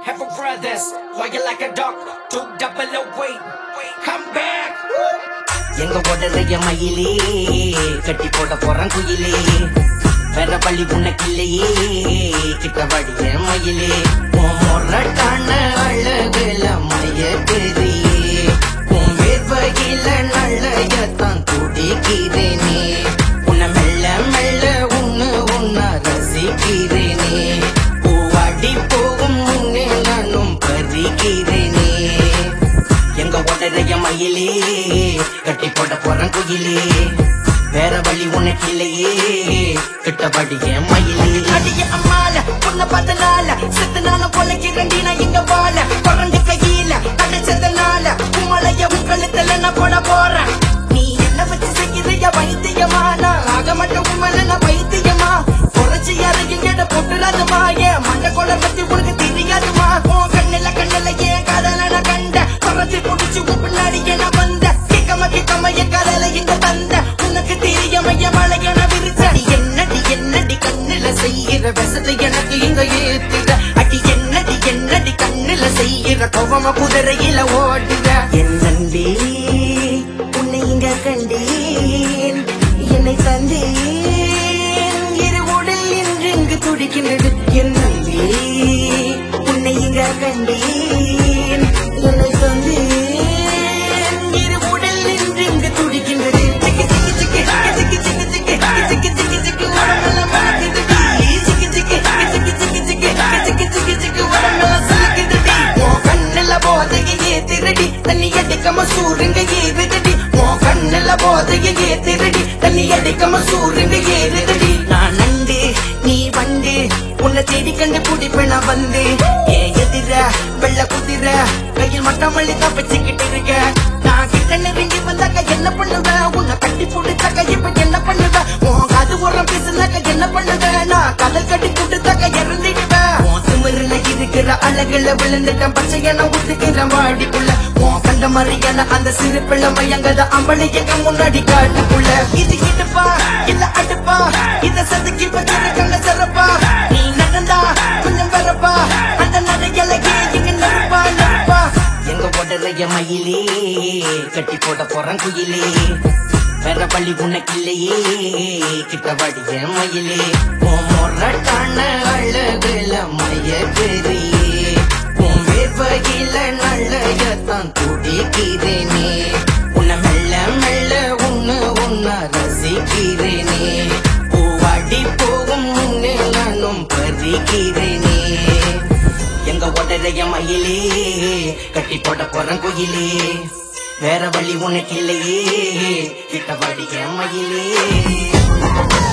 Have a brothers, loyal like a dog, two double away. Come back. எங்க உடலைய மயிலே கட்டி போட போறான் குயிலே வேற பள்ளி உனக்கில்லையே கிட்ட வடிய மயிலே உன் முரட்டான அழகுல மய பெரியே உன் வேர்வையில நல்லையத்தான் துடிக்கிறேனே உன்னை மெல்ல மெல்ல உன்னு உன்ன ரசிக்கிறேனே பூவாடி போகும் முன்னே நானும் பறிக்கிறேனே எங்க உடலைய மயிலே கட்டி போட போறேன் குயிலே வேற வழி உனக்கு இல்லையே கிட்டபடி என் மயிலே அடிய அம்மால உன்னை பார்த்தனால செத்து நானும் பொழைக்கிறேன்டி நான் இங்க வாழ குழந்தை கையில அடைச்சதுனால உம்மளைய உன் கழுத்துல நான் போட போறேன் நீ என்ன வச்சு செய்கிறிய வைத்தியமா நான் ஆக மட்டும் உம்மல நான் வைத்தியமா குறைச்சி யாரையும் எட போட்டுறாதுமா ஏன் மண்ட கொலை பத்தி உனக்கு தெரியாதுமா உன் கண்ணில கண்ணில ஏன் காதல நான் கண்ட குறைச்சி புடிச்சு உன் பின்னாடி நான் வந்த கிக்கம கிக்கம என் காதல இங்க தந்த உனக்கு தெரியாம என் மலைய நான் விரிச்சடி என்னடி என்னடி கண்ணுல செய்யற விசத்தை எனக்கு இங்க ஏத்துற அடி என்னடி என்னடி கண்ணுல செய்யற கோவம குதிரையில ஓடுற என் நண்பே உன்னை இங்க கண்டேன் என்னை தந்தேன் இரு உடல் என்று இங்கு துடிக்கின்றது என் நண்பே உன்னை இங்க கண்டேன் என்னை தந்தேன் இரு உடல் என்று இங்கு துடிக்கின்றது சிக்கு சிக்கு சிக்கு சிக்கு சிக்கு சிக்கு சிக்கு சிக்கு சிக்கு உடம்பெல்லாம் மணக்குதுடி. சிக்கு சிக்கு சிக்கு சிக்கு சிக்கு சிக்கு சிக்கு சிக்கு உடம்பெல்லாம் சிலுக்குதுடி. உன் கண்ணுல போதையை ஏத்துறடி, தண்ணி அடிக்காம சூருங்க ஏறுதடி. உன் கண்ணுல போதையை ஏத்துறடி, தண்ணி அடிக்காம சூருங்க ஏறுதடி. நான் நண்டு, நீ வண்டு, உன்னை தேடி கண்டு பிடிப்பேன் நான் வந்து ஏன் எதிர வெள்ள குதிர கையில் மட்டமல்லி தப்பிச்சுக்கிட்டு இருக்க நான் கிட்ட நெருங்கி வந்தாக்க என்ன பண்ணுவேன் உன்னை கட்டி பிடிச்சாக்க இப்ப என்ன பண்ணுவேன் உன் காது உரம் பேசுனாக்க என்ன பண்ணுவேன் நான் கடல் கட்டி கொடுத்தாக்க இறந்துடுவேன் உன் திமிருல இருக்கிற அழகுல விழுந்துட்டேன் பச்சையான ஊத்துக்கிற மாடிக்குள்ள உன் கண்ட மாதிரியான அந்த சிறு பிள்ளை மயங்கத அம்பளை எங்க முன்னாடி காட்டுக்குள்ள இது இடுப்பா இல்ல அடுப்பா இத சதுக்கி வச்சிருக்காங்க சிறப்பா நீ நடந்தா கொஞ்சம் வரப்பா அந்த நடையலகே இங்க நெருப்பா நெருப்பா எங்க உடலைய மயிலே கட்டி போட போறேன் குயிலே வேற பள்ளி உனக்கில்லையே கிட்ட வடிய மயிலே உன் முரட்டான அழகுல மய பெரியே உன் வேர்வையில நல்லையத்தான் துடிக்கிறேனே உன்னை மெல்ல மெல்ல உன்னு உன்ன ரசிக்கிறேனே பூவாடி போகும் முன்னே நானும் பறிக்கிறேனே எங்க உடலைய மயிலே கட்டி போட போறேன் குயிலே வேற வழி உனக்கு இல்லையே கிட்ட வடிய மயிலே